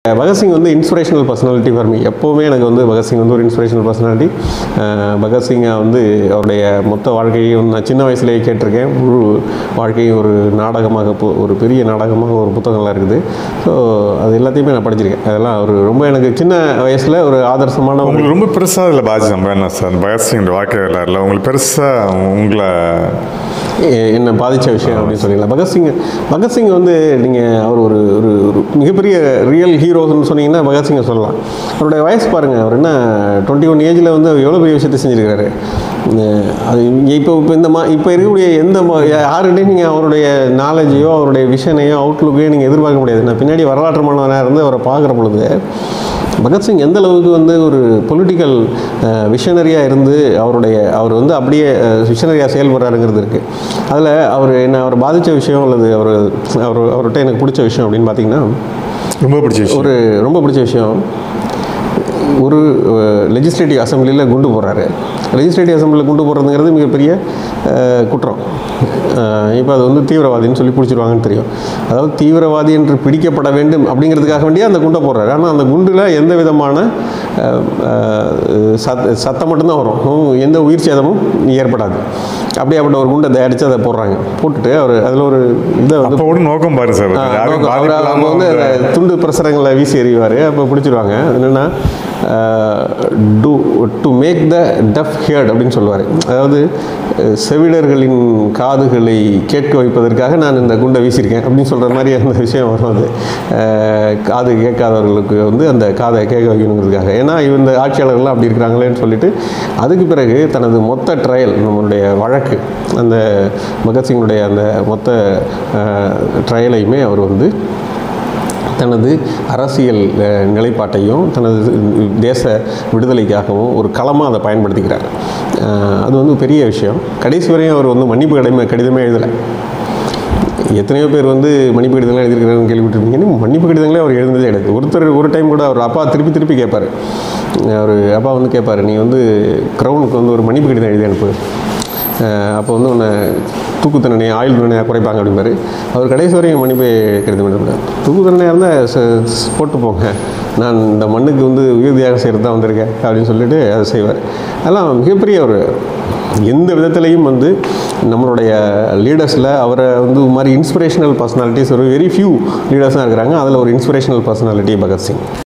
பகத்சிங் வந்து inspirational personality for me எப்போவுமே எனக்கு வந்து பகத்சிங் வந்து ஒரு இன்ஸ்பிரேஷனல் பர்சனாலிட்டி பகத்சிங்கை வந்து அவருடைய மொத்த வாழ்க்கையும் நான் சின்ன வயசுலேயே கேட்டிருக்கேன் முழு வாழ்க்கையும் ஒரு நாடகமாக போ- ஒரு பெரிய நாடகமாக ஒரு புத்தகம்லாம் இருக்குது ஸோ அது எல்லாத்தையுமே நான் படிச்சிருக்கேன் அதெல்லாம் ஒரு ரொம்ப எனக்கு சின்ன வயசில் ஒரு ஆதர்சமான ஒரு உங்களுக்கு ரொம்ப பெருசாக இதில் பாதிச்சம் வேணாம் சார் பகத்சிங் வாழ்க்கை வரலாறுல உங்களுக்கு பெருசாக உங்களை எ- என்னை பாதித்த விஷயம் அப்படின்னு சொல்லிடலாம் பகத்சிங் பகத்சிங் வந்து நீங்கள் அவர் ஒரு ஒரு ஒரு மிகப்பெரிய ரியல் ஹீரோஸ்னு சொன்னீங்கன்னா பகத்சிங்கை சொல்லலாம் அவருடைய வயசு பாருங்கள் அவர் என்ன டுவெண்ட்டி ஒன் ஏஜில் வந்து அவர் எவ்வளோ பெரிய விஷயத்தை செஞ்சுருக்காரு அஹ் அது இப்போ இப்போ இந்த மா இப்போ இருக்கக்கூடிய எந்த மா- யாருகிட்டையும் நீங்கள் அவருடைய நாலேஜையோ அவருடைய விஷனையோ அவுட்லுக்கையோ நீங்கள் எதிர்பார்க்க முடியாது நான் பின்னாடி வரலாற்று மாணவனாக இருந்து அவரை பார்க்குற பொழுது பகத்சிங் எந்த அளவுக்கு வந்து ஒரு பொலிட்டிக்கல் விஷனரியாக இருந்து அவருடைய அவர் வந்து அப்படியே விஷனரியாக செயல்படுறாருங்கிறது இருக்குது அதில் அவர் என்ன அவர் பாதித்த விஷயம் அல்லது அவர் அவர் அவர்கிட்ட எனக்கு பிடிச்ச விஷயம் அப்படின்னு பார்த்தீங்கன்னா ரொம்ப பிடிச்ச விஷயம் ஒரு ரொம்ப பிடிச்ச விஷயம் ஒரு லெஜிஸ்லேட்டிவ் அசம்பிளியில் குண்டு போடுறாரு லெஜிஸ்லேட்டிவ் அசம்பிளியில் குண்டு போடுறதுங்கிறது மிகப்பெரிய அஹ், குற்றம் இப்போ அது வந்து தீவிரவாதின்னு சொல்லி பிடிச்சிருவாங்கன்னு தெரியும் அதாவது தீவிரவாதி என்று பிடிக்கப்பட வேண்டும் அப்படிங்கிறதுக்காக வேண்டியே அந்த குண்டை போடுறாரு ஆனால் அந்த குண்டில் எந்த விதமான அஹ், அஹ், சத் சத்தம் மட்டும்தான் வரும் ஹம், எந்த உயிர் சேதமும் ஏற்படாது அப்படியாப்பட்ட ஒரு குண்டை தயாரித்து அதை போடுறாங்க போட்டுட்டு அவர் அதில் ஒரு இதை வந்து அப்போ கூட நோக்கம் பாரு சார் ஆ, யாரும் நோக்கம். பாதிப்பு அவரு- அவங்க இல்லாம வந்து வந்து- அந்த துண்டு பிரசுரங்களை வீசி எறிவார் அப்போ பிடிச்சிருவாங்க என்னென்னா to to make the tough heart அப்படின்னு சொல்லுவார் அதாவது அஹ், செவிடர்களின் காதுகளை கேட்க வைப்பதற்காக நான் இந்த குண்டை வீசியிருக்கேன் அப்படின்னு சொல்கிற மாதிரி அந்த விஷயம் வரும் அது அஹ், காது கேட்காதவர்களுக்கு வந்து அந்த காதை கேட்க வைக்கணுங்கிறதுக்காக ஏன்னா இந்த ஆட்சியாளர்கள்லாம் அப்படி இருக்கிறாங்களேன்னு சொல்லிட்டு அதுக்கு பிறகு தனது மொத்த ட்ரையல் நம்மளுடைய வழக்கு அந்த பகத்சிங்குடைய அந்த மொத்த ட்ரையலையுமே அவர் வந்து தனது அரசியல் அஹ், நிலைப்பாட்டையும் தனது தேச விடுதலைக்காகவும் ஒரு களமாக அதை பயன்படுத்திக்கிறார் அஹ், அது வந்து பெரிய விஷயம் கடைசி வரையும் அவர் வந்து மன்னிப்பு கடிதமே கடிதமே எழுதலை எத்தனையோ பேர் வந்து மன்னிப்பு கடிதங்கள் எழுதியிருக்கிறாங்கன்னு கேள்விப்பட்டிருப்பீங்க மன்னிப்பு கடிதங்களே அவர் எழுந்ததே கிடையாது ஒருத்தர் ஒரு டைம் கூட அவர் அப்பா திருப்பி திருப்பி கேட்பார் அவர் அப்பா வந்து கேட்பார் நீ வந்து க்ரௌனுக்கு வந்து ஒரு மன்னிப்பு கடிதம் எழுதி அனுப்பு அஹ் அப்போ வந்து உன்னை தூக்கு தண்டனை ஆயுள் தண்டனையாக குறைப்பாங்க அப்படிம்பாரு அவர் கடைசி வரையும் மன்னிப்பு கடிதம் எழுதுறாரு தூக்கு தண்டனையாக இருந்தால் ச- ஸ்- போட்டு போங்க நான் இந்த மண்ணுக்கு வந்து உயிர் தியாகம் செய்கிறது தான் வந்திருக்கேன் அப்படின்னு சொல்லிட்டு அதை செய்வார் அதெல்லாம் மிகப்பெரிய ஒரு எந்த விதத்துலையும் வந்து நம்மளுடைய லீடர்ஸில் அவரை வந்து ஒரு மாதிரி இன்ஸ்பிரேஷனல் பர்சனாலிட்டிஸ் ஒரு வெரி ஃபியூ லீடர்ஸ் தான் இருக்கிறாங்க அதில் ஒரு இன்ஸ்பிரேஷனல் பர்சனாலிட்டி பகத்சிங்